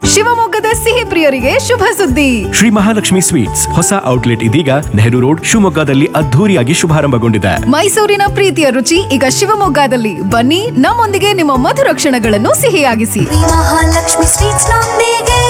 ಶಿವಮೊಗ್ಗದ ಸಿಹಿ ಪ್ರಿಯರಿಗೆ ಶುಭ ಸುದ್ದಿ ಶ್ರೀ ಮಹಾಲಕ್ಷ್ಮಿ ಸ್ವೀಟ್ಸ್ ಹೊಸ ಔಟ್ಲೆಟ್ ಇದೀಗ ನೆಹರು ರೋಡ್ ಶಿವಮೊಗ್ಗದಲ್ಲಿ ಅದ್ಧೂರಿಯಾಗಿ ಶುಭಾರಂಭಗೊಂಡಿದೆ ಮೈಸೂರಿನ ಪ್ರೀತಿಯ ರುಚಿ ಈಗ ಶಿವಮೊಗ್ಗದಲ್ಲಿ ಬನ್ನಿ ನಮ್ಮೊಂದಿಗೆ ನಿಮ್ಮ ಮಧುರ ಕ್ಷಣಗಳನ್ನು ಸಿಹಿಯಾಗಿಸಿ ಮಹಾಲಕ್ಷ್ಮಿ ಸ್ವೀಟ್ಸ್ ನೊಂದಿಗೆ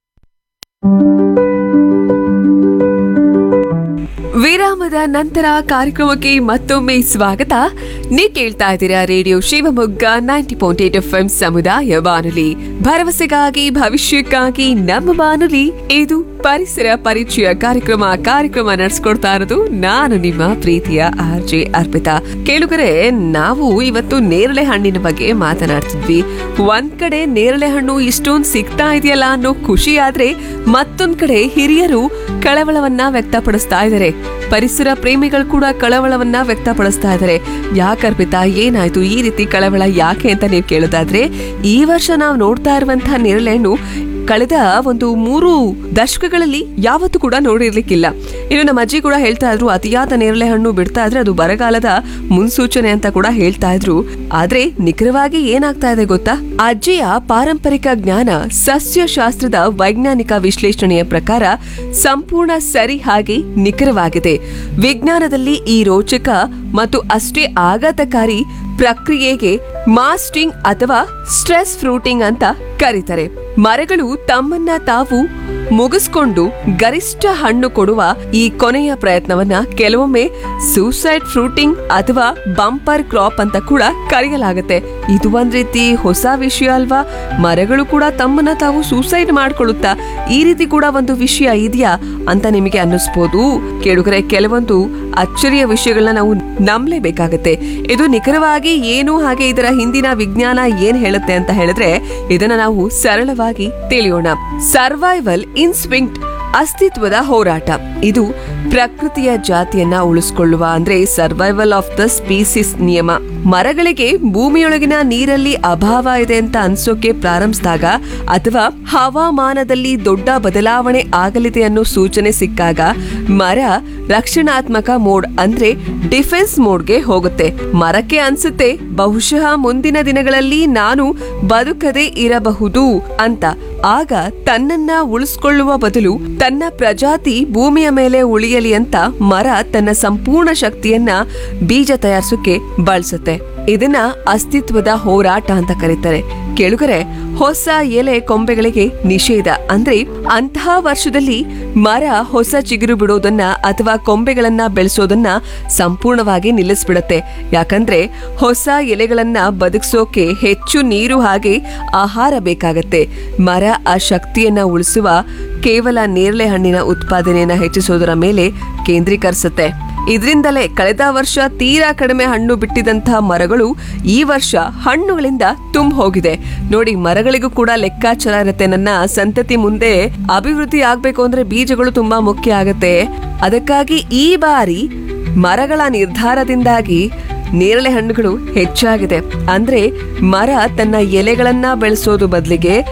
ವಿರಾಮದ ನಂತರ ಕಾರ್ಯಕ್ರಮಕ್ಕೆ ಮತ್ತೊಮ್ಮೆ ಸ್ವಾಗತ ನೀವು ಕೇಳ್ತಾ ಇದ್ದೀರಾ radio Shivamogga ninety point eight F M ಸಮುದಾಯ ಬಾನುಲಿ ಭರವಸೆಗಾಗಿ ಭವಿಷ್ಯಕ್ಕಾಗಿ ನಮ್ಮ ಬಾನುಲಿ ಇದು ಪರಿಸರ ಪರಿಚಯ ಕಾರ್ಯಕ್ರಮ ಕಾರ್ಯಕ್ರಮ ನಡೆಸ್ಕೊಡ್ತಾ ಇರೋದು ನಾನು ನಿಮ್ಮ ಪ್ರೀತಿಯ ಆರ್ ಜೆ ಅರ್ಪಿತಾ ಕೇಳುಗರೆ ನಾವು ಇವತ್ತು ನೇರಳೆ ಹಣ್ಣಿನ ಬಗ್ಗೆ ಮಾತನಾಡ್ತಿದ್ವಿ ಒಂದ್ ಕಡೆ ನೇರಳೆ ಹಣ್ಣು ಇಷ್ಟೊಂದು ಸಿಗ್ತಾ ಇದೆಯಲ್ಲ ಅನ್ನೋ ಖುಷಿ ಆದ್ರೆ ಮತ್ತೊಂದ್ ಕಡೆ ಹಿರಿಯರು ಕಳವಳವನ್ನ ವ್ಯಕ್ತಪಡಿಸ್ತಾ ಇದ್ದಾರೆ ಪರಿಸರ ಪ್ರೇಮಿಗಳು ಕೂಡ ಕಳವಳವನ್ನ ವ್ಯಕ್ತಪಡಿಸ್ತಾ ಇದ್ದಾರೆ ಯಾಕರ್ಪಿತಾ ಏನಾಯ್ತು ಈ ರೀತಿ ಕಳವಳ ಯಾಕೆ ಅಂತ ನೀವು ಕೇಳೋದಾದ್ರೆ ಈ ವರ್ಷ ನಾವು ನೋಡ್ತಾ ಇರುವಂತಹ ನೇರಳೆ ಹಣ್ಣು ಕಳೆದ ಒಂದು ಮೂರು ದಶಕಗಳಲ್ಲಿ ಯಾವತ್ತೂ ಕೂಡ ನೋಡಿರ್ಲಿಕ್ಕಿಲ್ಲ ಇನ್ನು ನಮ್ಮ ಅಜ್ಜಿ ಕೂಡ ಹೇಳ್ತಾ ಇದ್ರು ಅತಿಯಾದ ನೇರಳೆ ಹಣ್ಣು ಬಿಡ್ತಾ ಇದ್ರೆ ಅದು ಬರಗಾಲದ ಮುನ್ಸೂಚನೆ ಅಂತ ಕೂಡ ಹೇಳ್ತಾ ಇದ್ರು ಆದ್ರೆ ನಿಖರವಾಗಿ ಏನಾಗ್ತಾ ಇದೆ ಗೊತ್ತಾ ಅಜ್ಜಿಯ ಪಾರಂಪರಿಕ ಜ್ಞಾನ ಸಸ್ಯಶಾಸ್ತ್ರದ ವೈಜ್ಞಾನಿಕ ವಿಶ್ಲೇಷಣೆಯ ಪ್ರಕಾರ ಸಂಪೂರ್ಣ ಸರಿ ಹಾಗೆ ನಿಖರವಾಗಿದೆ ವಿಜ್ಞಾನದಲ್ಲಿ ಈ ರೋಚಕ ಮತ್ತು ಅಷ್ಟೇ ಆಘಾತಕಾರಿ ಪ್ರಕ್ರಿಯೆಗೆ ಮಾಸ್ಟಿಂಗ್ ಅಥವಾ ಸ್ಟ್ರೆಸ್ ಫ್ರೂಟಿಂಗ್ ಅಂತ ಕರೀತಾರೆ ಮರಗಳು ತಮ್ಮನ್ನ ತಾವು ಮುಗಿಸ್ಕೊಂಡು ಗರಿಷ್ಠ ಹಣ್ಣು ಕೊಡುವ ಈ ಕೊನೆಯ ಪ್ರಯತ್ನವನ್ನ ಕೆಲವೊಮ್ಮೆ ಸೂಸೈಡ್ ಫ್ರೂಟಿಂಗ್ ಅಥವಾ ಬಂಪರ್ ಕ್ರಾಪ್ ಅಂತ ಕೂಡ ಕರೆಯಲಾಗುತ್ತೆ ಇದು ಒಂದ್ ರೀತಿ ಹೊಸ ವಿಷಯ ಅಲ್ವಾ ಮರಗಳು ಕೂಡ ತಮ್ಮನ್ನ ತಾವು ಸೂಸೈಡ್ ಮಾಡ್ಕೊಳ್ಳುತ್ತಾ ಈ ರೀತಿ ಕೂಡ ಒಂದು ವಿಷಯ ಇದೆಯಾ ಅಂತ ನಿಮಗೆ ಅನ್ನಿಸ್ಬೋದು ಕೇಳುಗರೆ ಕೆಲವೊಂದು ಅಚ್ಚರಿಯ ವಿಷಯಗಳನ್ನ ನಾವು ನಂಬಲೇಬೇಕಾಗತ್ತೆ ಇದು ನಿಖರವಾಗಿ ಏನು ಹಾಗೆ ಇದರ ಹಿಂದಿನ ವಿಜ್ಞಾನ ಏನ್ ಹೇಳುತ್ತೆ ಅಂತ ಹೇಳಿದ್ರೆ ಇದನ್ನ ನಾವು ಸರಳವಾಗಿ ತಿಳಿಯೋಣ ಸರ್ವೈವಲ್ ಇನ್ಸ್ವಿಂಕ್ಟ್ ಅಸ್ತಿತ್ವದ ಹೋರಾಟ ಇದು ಪ್ರಕೃತಿಯ ಜಾತಿಯನ್ನ ಉಳಿಸ್ಕೊಳ್ಳುವ ಅಂದ್ರೆ ಸರ್ವೈವಲ್ ಆಫ್ ದ ಸ್ಪೀಸಿಸ್ ನಿಯಮ ಮರಗಳಿಗೆ ಭೂಮಿಯೊಳಗಿನ ನೀರಲ್ಲಿ ಅಭಾವ ಇದೆ ಅಂತ ಅನ್ಸೋಕೆ ಪ್ರಾರಂಭಿಸಿದಾಗ ಅಥವಾ ಹವಾಮಾನದಲ್ಲಿ ದೊಡ್ಡ ಬದಲಾವಣೆ ಆಗಲಿದೆ ಅನ್ನೋ ಸೂಚನೆ ಸಿಕ್ಕಾಗ ಮರ ರಕ್ಷಣಾತ್ಮಕ ಮೋಡ್ ಅಂದ್ರೆ ಡಿಫೆನ್ಸ್ ಮೋಡ್ಗೆ ಹೋಗುತ್ತೆ ಮರಕ್ಕೆ ಅನ್ಸುತ್ತೆ ಬಹುಶಃ ಮುಂದಿನ ದಿನಗಳಲ್ಲಿ ನಾನು ಬದುಕದೇ ಇರಬಹುದು ಅಂತ ಆಗ ತನ್ನನ್ನ ಉಳಿಸ್ಕೊಳ್ಳುವ ಬದಲು ತನ್ನ ಪ್ರಜಾತಿ ಭೂಮಿಯ ಮೇಲೆ ಉಳಿಯಲಿ ಅಂತ ಮರ ತನ್ನ ಸಂಪೂರ್ಣ ಶಕ್ತಿಯನ್ನ ಬೀಜ ತಯಾರಿಸೋಕೆ ಬಳಸುತ್ತೆ ಇದನ್ನ ಅಸ್ತಿತ್ವದ ಹೋರಾಟ ಅಂತ ಕರೀತಾರೆ ಕೇಳುಗರೆ ಹೊಸ ಎಲೆ ಕೊಂಬೆಗಳಿಗೆ ನಿಷೇಧ ಅಂದ್ರೆ ಅಂತಹ ವರ್ಷದಲ್ಲಿ ಮರ ಹೊಸ ಚಿಗುರು ಬಿಡೋದನ್ನ ಅಥವಾ ಕೊಂಬೆಗಳನ್ನ ಬೆಳೆಸೋದನ್ನ ಸಂಪೂರ್ಣವಾಗಿ ನಿಲ್ಲಿಸ್ಬಿಡತ್ತೆ ಯಾಕಂದ್ರೆ ಹೊಸ ಎಲೆಗಳನ್ನ ಬದುಕ್ಸೋಕೆ ಹೆಚ್ಚು ನೀರು ಹಾಗೆ ಆಹಾರ ಬೇಕಾಗತ್ತೆ ಮರ ಆ ಶಕ್ತಿಯನ್ನ ಉಳಿಸುವ ಕೇವಲ ನೇರಳೆ ಹಣ್ಣಿನ ಉತ್ಪಾದನೆಯನ್ನ ಹೆಚ್ಚಿಸೋದರ ಮೇಲೆ ಕೇಂದ್ರೀಕರಿಸುತ್ತೆ ಇದರಿಂದಲೇ ಕಳೆದ ವರ್ಷ ತೀರಾ ಕಡಿಮೆ ಹಣ್ಣು ಬಿಟ್ಟಿದಂತಹ ಮರಗಳು ಈ ವರ್ಷ ಹಣ್ಣುಗಳಿಂದ ತುಂಬ ಹೋಗಿದೆ ನೋಡಿ ಮರಗಳಿಗೂ ಕೂಡ ಲೆಕ್ಕಾಚಾರ ಇರುತ್ತೆ ನನ್ನ ಸಂತತಿ ಮುಂದೆ ಅಭಿವೃದ್ಧಿ ಆಗ್ಬೇಕು ಅಂದ್ರೆ ಬೀಜಗಳು ತುಂಬಾ ಮುಖ್ಯ ಆಗತ್ತೆ ಅದಕ್ಕಾಗಿ ಈ ಬಾರಿ ಮರಗಳ ನಿರ್ಧಾರದಿಂದಾಗಿ ನೇರಳೆ ಹಣ್ಣುಗಳು ಹೆಚ್ಚಾಗಿದೆ ಅಂದ್ರೆ ಮರ ತನ್ನ ಎಲೆಗಳನ್ನ ಬೆಳೆಸೋದು ಬದಲಿಗೆ